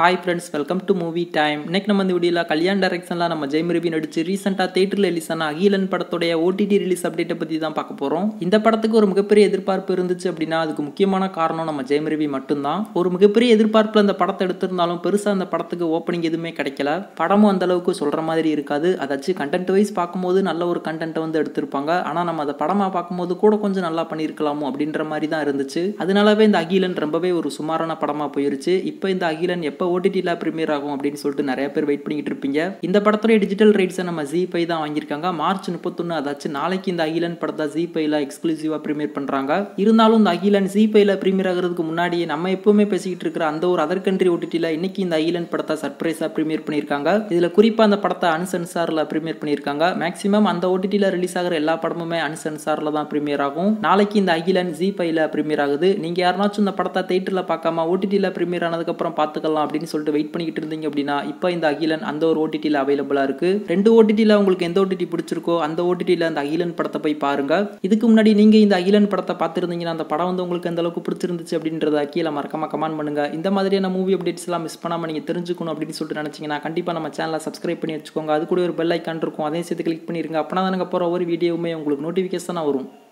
hi friends welcome to movie time இன்னைக்கு நம்ம இந்த வீடியோவில் கல்யாண் டைரக்ஷனில் நம்ம ஜெயம் ரவி நடிச்சு ரீசெண்டாக தேட்டரில் ரிலீஸ் ஆன அகிலன் படத்துடைய ஓடிடி ரிலீஸ் அப்டேட்டை பற்றி தான் பார்க்க போகிறோம் இந்த படத்துக்கு ஒரு மிகப்பெரிய எதிர்பார்ப்பு இருந்துச்சு அப்படின்னா அதுக்கு முக்கியமான காரணம் நம்ம ஜெயம் ரவி மட்டும்தான் ஒரு மிகப்பெரிய எதிர்பார்ப்பில் அந்த படத்தை எடுத்திருந்தாலும் பெருசாக அந்த படத்துக்கு ஓப்பனிங் எதுவுமே கிடைக்கல படமும் அந்த அளவுக்கு சொல்கிற மாதிரி இருக்காது அதாச்சும் கண்டென்ட் வைஸ் பார்க்கும்போது நல்ல ஒரு கண்டென்ட்டை வந்து எடுத்திருப்பாங்க ஆனால் நம்ம அதை படமாக பார்க்கும்போது கூட கொஞ்சம் நல்லா பண்ணியிருக்கலாமோ அப்படின்ற மாதிரி தான் இருந்துச்சு அதனாலவே இந்த அகிலன் ரொம்பவே ஒரு சுமாரான படமாக போயிருச்சு இப்போ இந்த அகிலன் எப்போ ஓடிடியில் ப்ரீமியர் ஆகும் அப்படின்னு சொல்லிட்டு நிறைய பேர் வெயிட் பண்ணிட்டு இருப்பீங்க இந்த படத்துடைய டிஜிட்டல் ரைட்ஸை நம்ம ஜி பை தான் வாங்கியிருக்காங்க மார்ச் முப்பத்தொன்று அதாச்சும் நாளைக்கு இந்த அகிலன் படத்தை ஜி பையில் எக்ஸ்க்ளூசிவாக ப்ரீமியர் பண்ணுறாங்க இருந்தாலும் இந்த அகிலன் ஜி பையில் ப்ரீமியர் ஆகிறதுக்கு முன்னாடியே நம்ம எப்பவுமே பேசிக்கிட்டு இருக்கிற அந்த ஒரு அதர் கண்ட்ரி ஓடிடியில் இன்னைக்கு இந்த அகிலன் படத்தை சர்ப்ரைஸாக ப்ரீமியர் பண்ணியிருக்காங்க இதில் குறிப்பாக அந்த படத்தை அனுசன்சாரில் ப்ரீமியர் பண்ணியிருக்காங்க மேக்ஸிமம் அந்த ஓடிடியில் ரிலீஸ் ஆகிற எல்லா படமுமே அனுசன்சாரில் தான் ப்ரீமியர் ஆகும் நாளைக்கு இந்த அகிலன் ஜி பையில் ப்ரீமியர் ஆகுது நீங்கள் யாருனாச்சும் இந்த படத்தை தேட்டரில் பார்க்காம ஓடிடியில் ப்ரீமியர் ஆனதுக்கப்புறம் பார்த்துக்கலாம் அப்படின்னு சொல்லிட்டு வெயிட் பண்ணிக்கிட்டு இருந்தீங்க அப்படின்னா இப்போ இந்த அகிலன் அந்த ஒரு ஓடிடியில் அவைலபிளாக இருக்கு ரெண்டு ஓடிடியில் உங்களுக்கு எந்த ஓடிடி பிடிச்சிருக்கோ அந்த ஓடிடியில் அந்த அகிலன் படத்தை போய் பாருங்க இதுக்கு முன்னாடி நீங்கள் இந்த அகிலன் படத்தை பார்த்துருந்தீங்கன்னா அந்த படம் வந்து உங்களுக்கு எந்த அளவுக்கு பிடிச்சிருந்துச்சு அப்படின்றத கீழே மறக்காம கமெண்ட் பண்ணுங்க இந்த மாதிரியான மூவி அப்டேட்ஸ் எல்லாம் மிஸ் பண்ணாமல் நீங்கள் தெரிஞ்சுக்கணும் அப்படின்னு சொல்லிட்டு நினச்சிங்கன்னா கண்டிப்பாக நம்ம சேனலை சப்ஸ்கிரைப் பண்ணி வச்சுக்கோங்க அது கூட ஒரு பெல் ஐக்கான் இருக்கும் அதையும் சேர்த்து கிளிக் பண்ணிருங்க அப்படின்னா எனக்கு போகிற ஒவ்வொரு வீடியோவுமே உங்களுக்கு நோட்டிஃபிகேஷனாக வரும்